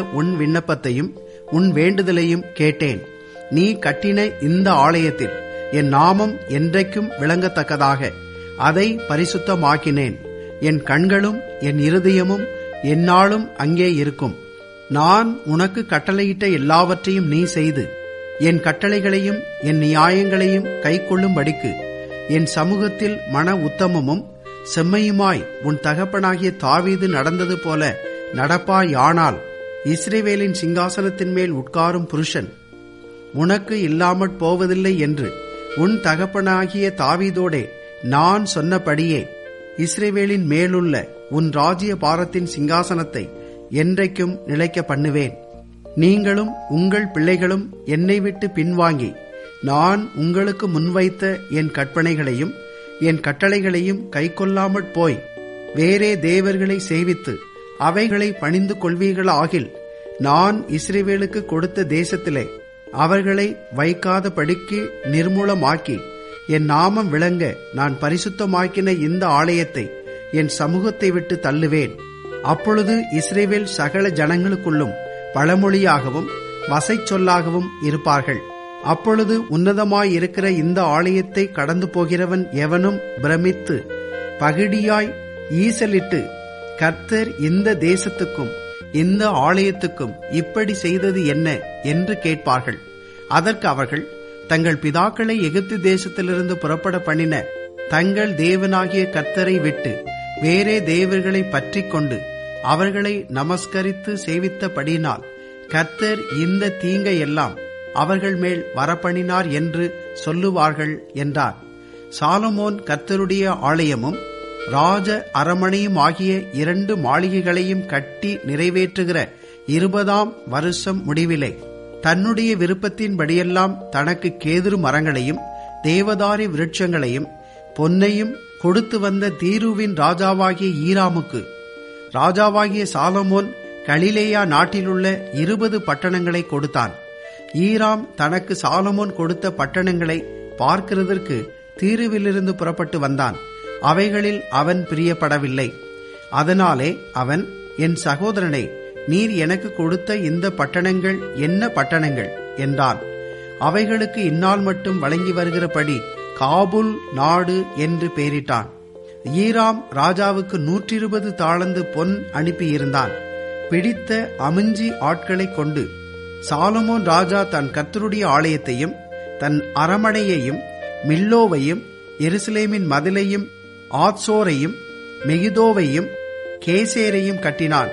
உன் விண்ணப்பத்தையும் உன் வேண்டுதலையும் கேட்டேன் நீ கட்டின இந்த ஆலயத்தில் என் நாமம் என்றைக்கும் விளங்கத்தக்கதாக அதை பரிசுத்தமாக்கினேன் என் கண்களும் என் இருதயமும் எந்நாளும் அங்கே இருக்கும் நான் உனக்கு கட்டளையிட்ட எல்லாவற்றையும் நீ செய்து என் கட்டளைகளையும் என் நியாயங்களையும் கைக்கொள்ளும்படிக்கு என் சமூகத்தில் மன உத்தமமும் செம்மையுமாய் உன் தகப்பனாகிய தாவீது நடந்தது போல நடப்பாயானால் இஸ்ரேவேலின் சிங்காசனத்தின் மேல் உட்காரும் புருஷன் உனக்கு இல்லாமற் போவதில்லை என்று உன் தகப்பனாகிய தாவீதோடே நான் சொன்னபடியே இஸ்ரேவேலின் மேலுள்ள உன் ராஜ்ய பாரத்தின் சிங்காசனத்தை என்றைக்கும் நிலைக்க பண்ணுவேன் நீங்களும் உங்கள் பிள்ளைகளும் என்னை விட்டு பின்வாங்கி நான் உங்களுக்கு முன்வைத்த என் கற்பனைகளையும் என் கட்டளைகளையும் கைக்கொள்ளாமற் போய் வேறே தேவர்களை சேவித்து அவைகளை பணிந்து கொள்வீர்களாகில் நான் இஸ்ரேவேலுக்கு கொடுத்த தேசத்திலே அவர்களை வைக்காதபடிக்கு நிர்மூலமாக்கி என் நாமம் விளங்க நான் பரிசுத்தமாக்கின இந்த ஆலயத்தை என் சமூகத்தை விட்டு தள்ளுவேன் அப்பொழுது இஸ்ரேவேல் சகல ஜனங்களுக்குள்ளும் பழமொழியாகவும் வசை சொல்லாகவும் இருப்பார்கள் அப்பொழுது உன்னதமாய் இருக்கிற இந்த ஆலயத்தை கடந்து போகிறவன் எவனும் பிரமித்து பகிடியாய் ஈசலிட்டு கர்த்தர் இந்த தேசத்துக்கும் இந்த ஆலயத்துக்கும் இப்படி செய்தது என்ன என்று கேட்பார்கள் அதற்கு அவர்கள் தங்கள் பிதாக்களை எகிப்து தேசத்திலிருந்து புறப்பட பண்ணின தங்கள் தேவனாகிய கர்த்தரை விட்டு வேறே தேவர்களை பற்றி கொண்டு அவர்களை நமஸ்கரித்து சேவித்தபடினால் கர்த்தர் இந்த தீங்கை எல்லாம் அவர்கள் மேல் வரப்பண்ணினார் என்று சொல்லுவார்கள் என்றார் சாலமோன் கர்த்தருடைய ஆலயமும் ராஜ அரமனையும் ஆகிய இரண்டு மாளிகைகளையும் கட்டி நிறைவேற்றுகிற இருபதாம் வருஷம் முடிவிலே தன்னுடைய விருப்பத்தின்படியெல்லாம் தனக்கு கேதுரு மரங்களையும் தேவதாரி விருட்சங்களையும் பொன்னையும் கொடுத்து வந்த தீருவின் ராஜாவாகிய ஈராமுக்கு ராஜாவாகிய சாலமோன் கலிலேயா நாட்டிலுள்ள இருபது பட்டணங்களை கொடுத்தான் ஈராம் தனக்கு சாலமோன் கொடுத்த பட்டணங்களை பார்க்கிறதற்கு தீருவிலிருந்து புறப்பட்டு வந்தான் அவைகளில் அவன் பிரியப்படவில்லை அதனாலே அவன் என் சகோதரனை நீர் எனக்கு கொடுத்த இந்த பட்டணங்கள் என்ன பட்டணங்கள் என்றான் அவைகளுக்கு இந்நாள் மட்டும் வழங்கி வருகிறபடி காபுல் நாடு என்று பெயரிட்டான் ஈராம் ராஜாவுக்கு நூற்றி இருபது தாளந்து பொன் அனுப்பியிருந்தான் பிடித்த அமிஞ்சி ஆட்களைக் கொண்டு சாலமோன் ராஜா தன் கர்த்தருடைய ஆலயத்தையும் தன் அரமனையையும் மில்லோவையும் எருசலேமின் மதிலையும் ஆத்சோரையும் மெகிதோவையும் கேசேரையும் கட்டினான்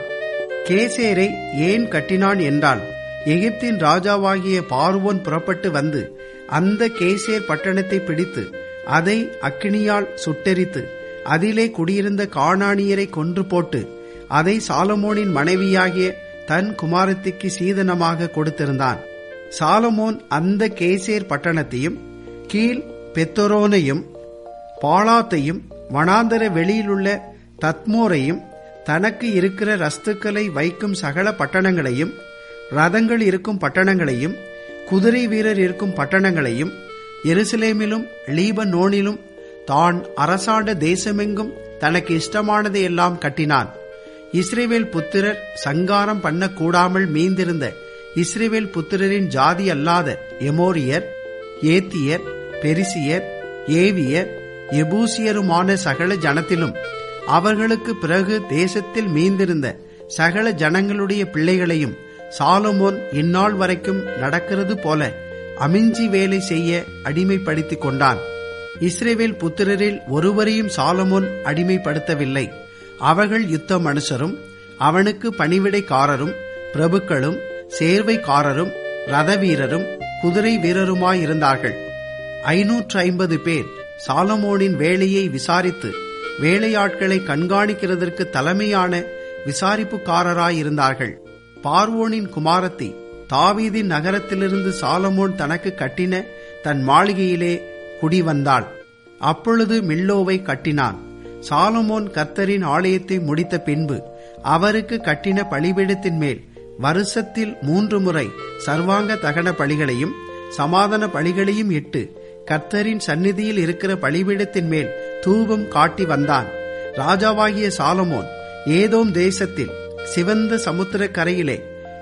கேசேரை ஏன் கட்டினான் என்றால் எகிப்தின் ராஜாவாகிய பார்வோன் புறப்பட்டு வந்து அந்த கேசேர் பட்டணத்தை பிடித்து அதை அக்கினியால் சுட்டெரித்து அதிலே குடியிருந்த காணானியரை கொன்று போட்டு அதை சாலமோனின் மனைவியாகிய தன் குமாரத்திக்கு சீதனமாக கொடுத்திருந்தான் சாலமோன் அந்த கேசேர் பட்டணத்தையும் கீழ் பெத்தொரோனையும் பாலாத்தையும் வனாந்தர வெளியிலுள்ள தத்மோரையும் தனக்கு இருக்கிற ரஸ்துக்களை வைக்கும் சகல பட்டணங்களையும் ரதங்கள் இருக்கும் பட்டணங்களையும் குதிரை வீரர் இருக்கும் பட்டணங்களையும் எருசலேமிலும் லீபனோனிலும் தான் அரசாண்ட தேசமெங்கும் தனக்கு இஷ்டமானதை எல்லாம் கட்டினான் இஸ்ரேவேல் புத்திரர் சங்காரம் பண்ண கூடாமல் மீந்திருந்த இஸ்ரேவேல் புத்திரரின் ஜாதி அல்லாத எமோரியர் ஏத்தியர் பெரிசியர் ஏவியர் எபூசியருமான சகல ஜனத்திலும் அவர்களுக்கு பிறகு தேசத்தில் மீந்திருந்த சகல ஜனங்களுடைய பிள்ளைகளையும் சாலமோன் இந்நாள் வரைக்கும் நடக்கிறது போல அமிஞ்சி வேலை செய்ய அடிமைப்படுத்திக் கொண்டான் இஸ்ரேவேல் புத்திரரில் ஒருவரையும் சாலமோன் அடிமைப்படுத்தவில்லை அவர்கள் யுத்த மனுஷரும் அவனுக்கு பணிவிடைக்காரரும் பிரபுக்களும் சேர்வைக்காரரும் ரதவீரரும் குதிரை வீரருமாயிருந்தார்கள் ஐநூற்று ஐம்பது பேர் சாலமோனின் வேலையை விசாரித்து வேலையாட்களை கண்காணிக்கிறதற்கு தலைமையான விசாரிப்புக்காரராயிருந்தார்கள் பார்வோனின் குமாரத்தி தாவீதின் நகரத்திலிருந்து சாலமோன் தனக்கு கட்டின தன் மாளிகையிலே குடிவந்தாள் அப்பொழுது மில்லோவை கட்டினான் சாலமோன் கர்த்தரின் ஆலயத்தை முடித்த பின்பு அவருக்கு கட்டின பலிபீடத்தின் மேல் வருஷத்தில் மூன்று முறை சர்வாங்க தகன பலிகளையும் சமாதான பலிகளையும் இட்டு கர்த்தரின் சந்நிதியில் இருக்கிற பலிபீடத்தின் மேல் தூபம் காட்டி வந்தான் ராஜாவாகிய சாலமோன் ஏதோம் தேசத்தில் சிவந்த சமுத்திர கரையிலே